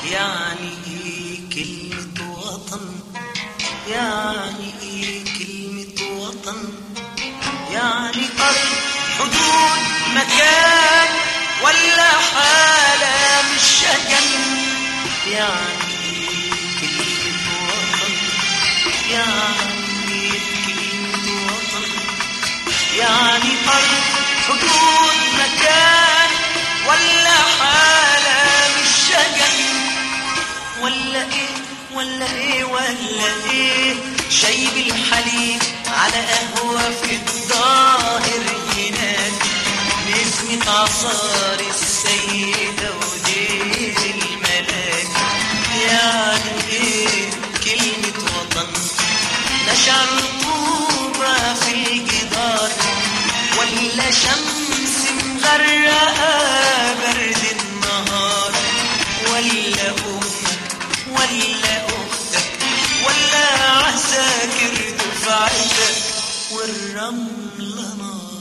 يعني ايه كلمة وطن يعني ايه كلمة وطن يعني أرض حدود مكان ولا حالة مش شجن يعني ايه كلمة وطن يعني ايه كلمة وطن يعني أرض حدود مكان ولا حالة مش شجن ولا ايه ولا ايه ولا ايه شاي بالحليب على قهوة في الظاهر ينادي نسمة عصار السيدة ودير الملاك يعني ايه كلمة وطن نشع رطوبة في الجدار ولا شمس مغرقة برد النهار ولا أمك ولا أختك ولا عساكر دفعتك والرمل نار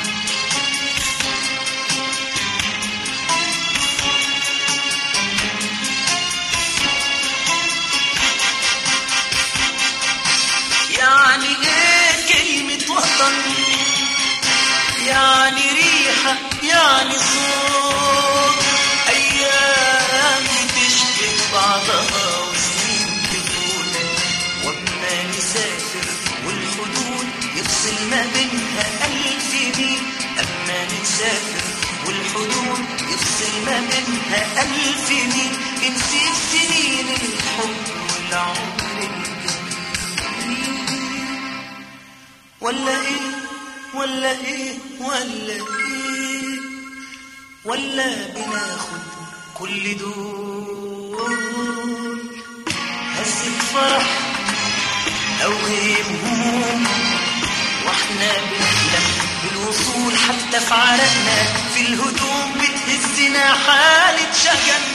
يعني ايه كلمة وطن يعني ريحة يعني صوت أيام تشبه بعضها وسنين تفوت وأما نسافر والحدود يفصل ما بينها ألف ميل أما نسافر والحدود يفصل ما بينها ألف ميل نسيت سنين الحب والعمر الجميل ولا ايه ولا ايه ولا ايه ولا بناخد كل دول هزة فرح او غيب هموم واحنا بنحلم بالوصول حتى في عرقنا في الهدوم بتهزنا حالة شجن